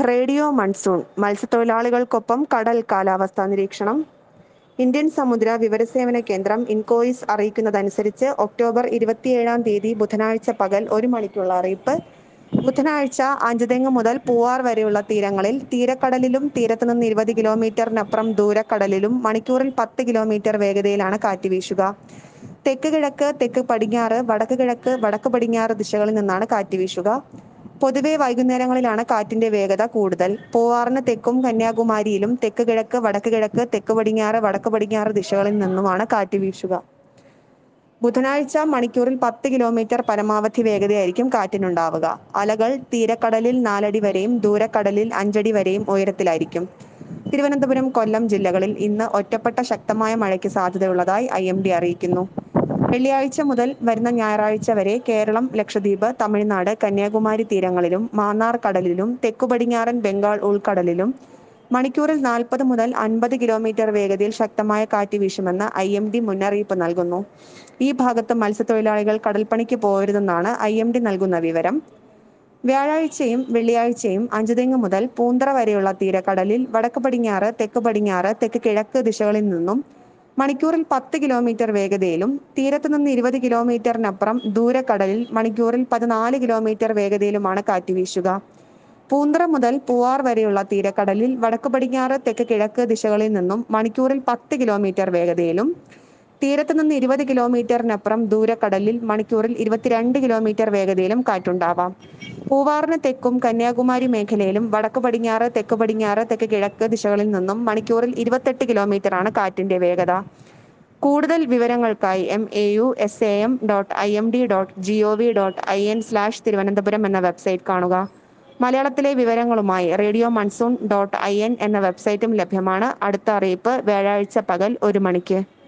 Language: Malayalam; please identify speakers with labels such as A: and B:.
A: റേഡിയോ മൺസൂൺ മത്സ്യത്തൊഴിലാളികൾക്കൊപ്പം കടൽ കാലാവസ്ഥാ നിരീക്ഷണം ഇന്ത്യൻ സമുദ്ര വിവരസേവന കേന്ദ്രം ഇൻകോയിസ് അറിയിക്കുന്നതനുസരിച്ച് ഒക്ടോബർ ഇരുപത്തിയേഴാം തീയതി ബുധനാഴ്ച പകൽ ഒരു മണിക്കുള്ള അറിയിപ്പ് ബുധനാഴ്ച അഞ്ചുതെങ്ങ് മുതൽ പൂവാർ വരെയുള്ള തീരങ്ങളിൽ തീരക്കടലിലും തീരത്ത് നിന്ന് ഇരുപത് കിലോമീറ്ററിനപ്പുറം ദൂരക്കടലിലും മണിക്കൂറിൽ പത്ത് കിലോമീറ്റർ വേഗതയിലാണ് കാറ്റ് വീശുക തെക്ക് കിഴക്ക് തെക്ക് പടിഞ്ഞാറ് വടക്ക് കിഴക്ക് വടക്ക് പടിഞ്ഞാറ് ദിശകളിൽ നിന്നാണ് കാറ്റ് വീശുക പൊതുവെ വൈകുന്നേരങ്ങളിലാണ് കാറ്റിന്റെ വേഗത കൂടുതൽ പൂവാറിന് തെക്കും കന്യാകുമാരിയിലും തെക്ക് കിഴക്ക് വടക്ക് കിഴക്ക് തെക്ക് പടിഞ്ഞാറ് വടക്ക് പടിഞ്ഞാറ് ദിശകളിൽ നിന്നുമാണ് കാറ്റ് വീശുക ബുധനാഴ്ച മണിക്കൂറിൽ പത്ത് കിലോമീറ്റർ പരമാവധി വേഗതയായിരിക്കും കാറ്റിനുണ്ടാവുക അലകൾ തീരക്കടലിൽ നാലടി വരെയും ദൂരക്കടലിൽ അഞ്ചടി വരെയും ഉയരത്തിലായിരിക്കും തിരുവനന്തപുരം കൊല്ലം ജില്ലകളിൽ ഇന്ന് ഒറ്റപ്പെട്ട ശക്തമായ മഴയ്ക്ക് സാധ്യതയുള്ളതായി ഐ എം ഡി അറിയിക്കുന്നു വെള്ളിയാഴ്ച മുതൽ വരുന്ന ഞായറാഴ്ച വരെ കേരളം ലക്ഷദ്വീപ് തമിഴ്നാട് കന്യാകുമാരി തീരങ്ങളിലും മാന്നാർ കടലിലും തെക്കു പടിഞ്ഞാറൻ ബംഗാൾ ഉൾക്കടലിലും മണിക്കൂറിൽ നാൽപ്പത് മുതൽ അൻപത് കിലോമീറ്റർ വേഗതയിൽ ശക്തമായ കാറ്റ് വീശുമെന്ന് ഐ എം ഡി മുന്നറിയിപ്പ് നൽകുന്നു ഈ ഭാഗത്ത് മത്സ്യത്തൊഴിലാളികൾ കടൽപ്പണിക്ക് പോകരുതെന്നാണ് ഐ എം ഡി നൽകുന്ന വിവരം വ്യാഴാഴ്ചയും വെള്ളിയാഴ്ചയും അഞ്ചുതെങ്ങ് മുതൽ പൂന്തറ വരെയുള്ള തീരക്കടലിൽ വടക്ക് പടിഞ്ഞാറ് തെക്ക് പടിഞ്ഞാറ് തെക്ക് കിഴക്ക് ദിശകളിൽ നിന്നും മണിക്കൂറിൽ പത്ത് കിലോമീറ്റർ വേഗതയിലും തീരത്ത് നിന്ന് ഇരുപത് കിലോമീറ്ററിനപ്പുറം ദൂരക്കടലിൽ മണിക്കൂറിൽ പതിനാല് കിലോമീറ്റർ വേഗതയിലുമാണ് കാറ്റ് വീശുക പൂന്തറ മുതൽ പൂവാർ വരെയുള്ള തീരക്കടലിൽ വടക്ക് പടിഞ്ഞാറ് തെക്ക് കിഴക്ക് ദിശകളിൽ നിന്നും മണിക്കൂറിൽ പത്ത് കിലോമീറ്റർ വേഗതയിലും തീരത്ത് നിന്ന് ഇരുപത് കിലോമീറ്ററിനപ്പുറം ദൂരക്കടലിൽ മണിക്കൂറിൽ ഇരുപത്തിരണ്ട് കിലോമീറ്റർ വേഗതയിലും കാറ്റുണ്ടാവാം പൂവാറിന് തെക്കും കന്യാകുമാരി മേഖലയിലും വടക്ക് പടിഞ്ഞാറ് തെക്ക് പടിഞ്ഞാറ് തെക്ക് കിഴക്ക് ദിശകളിൽ നിന്നും മണിക്കൂറിൽ ഇരുപത്തെട്ട് കിലോമീറ്റർ ആണ് കാറ്റിന്റെ വേഗത കൂടുതൽ വിവരങ്ങൾക്കായി M A U S A M dot I M D dot G O V dot I N slash Thiruvananthapuram എന്ന വെബ്സൈറ്റ് കാണുക മലയാളത്തിലെ വിവരങ്ങളുമായി radio monsoon dot I N എന്ന വെബ്സൈറ്റും ലഭ്യമാണ് അടുത്ത അറിയിപ്പ് വ്യാഴാഴ്ച പകൽ ഒരു മണിക്ക്